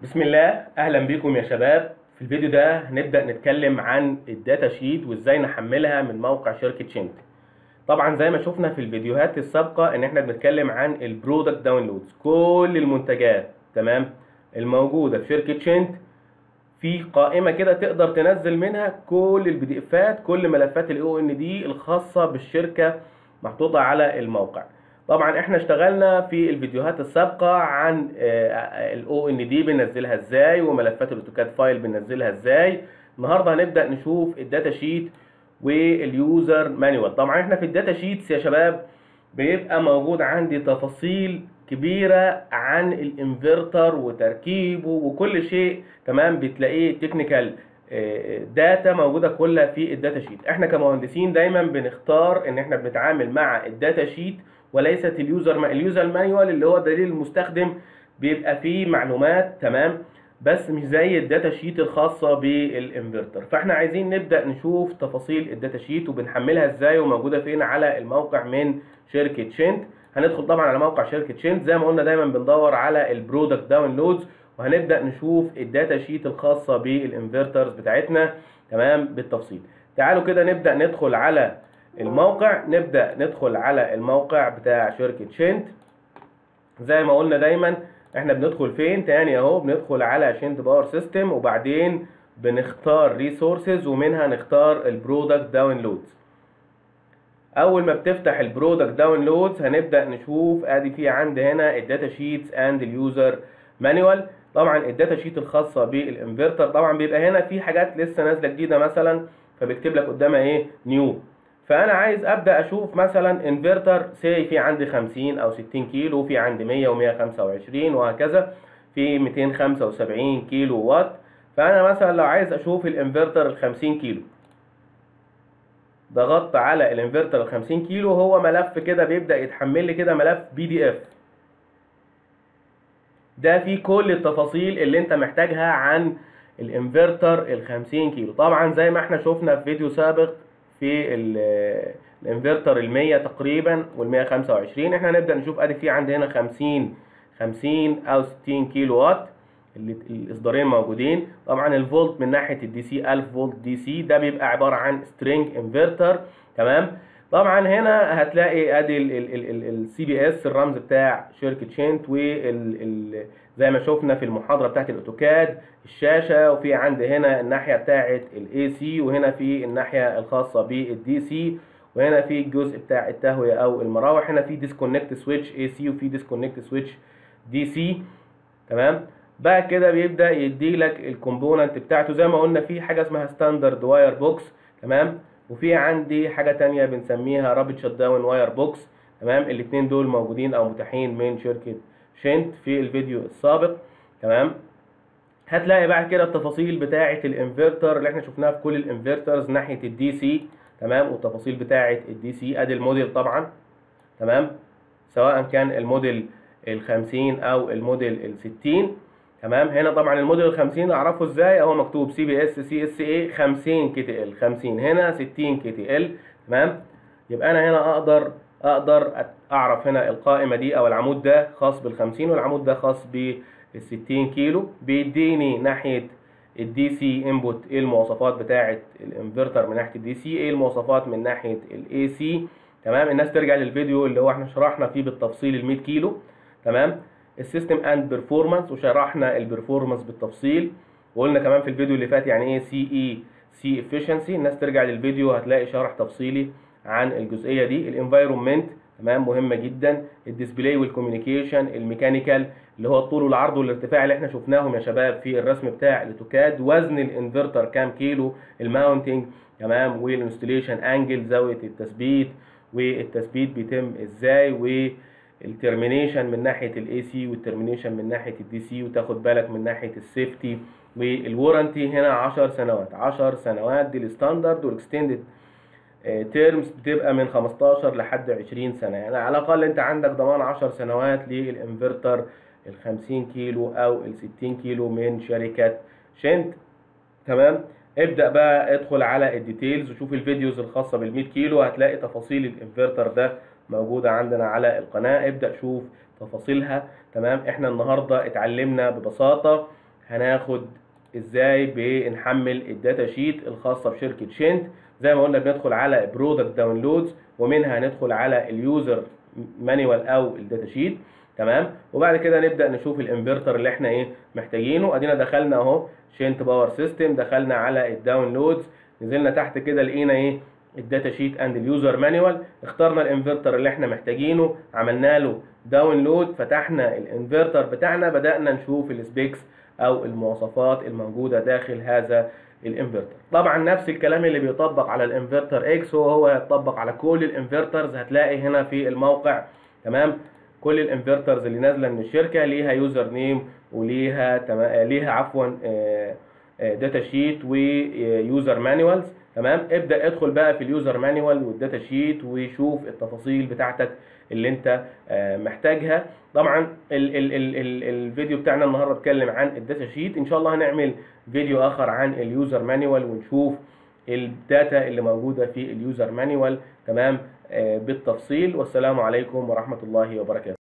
بسم الله اهلا بيكم يا شباب في الفيديو ده هنبدا نتكلم عن الداتا شيت وازاي نحملها من موقع شركه شنت طبعا زي ما شفنا في الفيديوهات السابقه ان احنا بنتكلم عن البرودكت داونلودز كل المنتجات تمام الموجوده في شركه شنت في قائمه كده تقدر تنزل منها كل البي دي افات كل ملفات الاي او ان دي الخاصه بالشركه محطوطه على الموقع طبعا احنا اشتغلنا في الفيديوهات السابقه عن الاو ان دي بننزلها ازاي وملفات الاوتوكاد فايل بننزلها ازاي النهارده هنبدا نشوف الداتا شيت واليوزر مانيوال طبعا احنا في الداتا شيتس يا شباب بيبقى موجود عندي تفاصيل كبيره عن الانفرتر وتركيبه وكل شيء تمام بتلاقيه تكنيكال داتا موجوده كلها في الداتا شيت احنا كمهندسين دايما بنختار ان احنا بنتعامل مع الداتا شيت وليست اليوزر ما اليوزر مانيوال اللي هو دليل المستخدم بيبقى فيه معلومات تمام بس مش زي الداتا شيت الخاصه بالانفرتر فاحنا عايزين نبدا نشوف تفاصيل الداتا شيت وبنحملها ازاي وموجوده فين على الموقع من شركه شنت هندخل طبعا على موقع شركه شنت زي ما قلنا دايما بندور على البرودكت داونلودز وهنبدا نشوف الداتا شيت الخاصه بالانفرترز بتاعتنا تمام بالتفصيل تعالوا كده نبدا ندخل على الموقع نبدا ندخل على الموقع بتاع شركه شنت زي ما قلنا دايما احنا بندخل فين تاني اهو بندخل على شنت باور سيستم وبعدين بنختار ريسورسز ومنها نختار البرودكت داونلودز اول ما بتفتح البرودكت داونلودز هنبدا نشوف ادي في عندي هنا الداتا شيتس اند اليوزر مانيوال طبعا الداتا شيت الخاصه بالانفرتر طبعا بيبقى هنا في حاجات لسه نازله جديده مثلا فبيكتب لك قدامها ايه نيو فانا عايز ابدا اشوف مثلا انفرتر سي في عندي 50 او 60 كيلو في عندي 100 و125 وهكذا في 275 كيلو وات فانا مثلا لو عايز اشوف الانفرتر ال 50 كيلو ضغطت على الانفرتر ال 50 كيلو هو ملف كده بيبدا يتحمل لي كده ملف بي دي اف ده فيه كل التفاصيل اللي انت محتاجها عن الانفرتر ال 50 كيلو طبعا زي ما احنا شفنا في فيديو سابق في الانفرتر ال 100 تقريبا وال 125 احنا هنبدا نشوف ادي في عندنا 50 50 او 60 كيلو وات اللي الاصدارين موجودين طبعا الفولت من ناحيه الدي سي 1000 فولت دي سي ده بيبقى عباره عن سترينج انفرتر تمام طبعا هنا هتلاقي ادي السي بي اس الرمز بتاع شركه شنت وال زي ما شفنا في المحاضره بتاعت الاوتوكاد الشاشه وفي عندي هنا الناحيه بتاعه الاي سي وهنا في الناحيه الخاصه بالدي سي وهنا في الجزء بتاع التهويه او المراوح هنا في ديسكونكت سويتش اي سي وفي ديسكونكت سويتش دي سي تمام بعد كده بيبدا يدي لك الكومبوننت بتاعته زي ما قلنا في حاجه اسمها ستاندرد واير بوكس تمام وفي عندي حاجه تانية بنسميها رابط شت داون واير بوكس تمام الاثنين دول موجودين او متاحين من شركه شنت في الفيديو السابق تمام هتلاقي بعد كده التفاصيل بتاعه الانفرتر اللي احنا شفناها في كل الانفرترز ناحيه الدي سي تمام والتفاصيل بتاعه الدي سي ادي الموديل طبعا تمام سواء كان الموديل ال 50 او الموديل ال 60 تمام هنا طبعا الموديل ال 50 اعرفه ازاي اهو مكتوب سي بي اس سي اس اي 50 كي تي ال 50 هنا 60 كي تي ال تمام يبقى انا هنا اقدر اقدر اعرف هنا القائمه دي او العمود ده خاص بال 50 والعمود ده خاص بال 60 كيلو بيديني ناحيه الدي سي انبوت ايه المواصفات بتاعه الانفرتر من ناحيه الدي سي ايه المواصفات من ناحيه الاي سي تمام الناس ترجع للفيديو اللي هو احنا شرحنا فيه بالتفصيل ال 100 كيلو تمام السيستم اند بيرفورمانس وشرحنا البرفورمانس بالتفصيل وقلنا كمان في الفيديو اللي فات يعني ايه سي اي سي افشنسي الناس ترجع للفيديو هتلاقي شرح تفصيلي عن الجزئيه دي الانفايرمنت تمام مهمه جدا الديسبلاي والكوميونيكيشن الميكانيكال اللي هو الطول والعرض والارتفاع اللي احنا شفناهم يا شباب في الرسم بتاع الاوتوكاد وزن الانفرتر كام كيلو الماونتنج تمام والانستليشن انجل زاويه التثبيت والتثبيت بيتم ازاي و الترمينيشن من ناحيه الاي سي والترمينيشن من ناحيه الدي سي وتاخد بالك من ناحيه السيفتي والورنتي هنا 10 سنوات 10 سنوات دي الستاندرد والاكستندد تيرمز بتبقى من 15 لحد 20 سنه يعني على الاقل انت عندك ضمان 10 سنوات للانفرتر ال 50 كيلو او ال 60 كيلو من شركه شنت تمام ابدا بقى ادخل على الديتيلز وشوف الفيديوز الخاصه بال 100 كيلو هتلاقي تفاصيل الانفرتر ده موجودة عندنا على القناة ابدأ شوف تفاصيلها تمام احنا النهاردة اتعلمنا ببساطة هناخد ازاي بنحمل الداتا شيت الخاصه بشركه شنت زي ما قلنا بندخل على برودكت داونلودز ومنها هندخل على اليوزر مانيوال او الداتا شيت تمام وبعد كده نبدا نشوف الانفرتر اللي احنا ايه محتاجينه ادينا دخلنا اهو شنت باور سيستم دخلنا على الداونلودز نزلنا تحت كده لقينا ايه الداتا شيت اند اليوزر مانيوال اخترنا الانفرتر اللي احنا محتاجينه عملنا له داونلود فتحنا الانفرتر بتاعنا بدانا نشوف السبيكس او المواصفات الموجوده داخل هذا الانفرتر طبعا نفس الكلام اللي بيطبق على الانفرتر اكس هو هو يطبق على كل الانفرترز هتلاقي هنا في الموقع تمام كل الانفرترز اللي نازله من الشركه ليها يوزر نيم وليها تما... ليها عفوا داتا شيت ويوزر مانيوالز تمام ابدا ادخل بقى في اليوزر مانيوال والداتا شيت وشوف التفاصيل بتاعتك اللي انت محتاجها طبعا ال ال ال ال الفيديو بتاعنا النهارده اتكلم عن الداتا شيت ان شاء الله هنعمل فيديو اخر عن اليوزر مانيوال ونشوف الداتا اللي موجوده في اليوزر مانيوال تمام بالتفصيل والسلام عليكم ورحمه الله وبركاته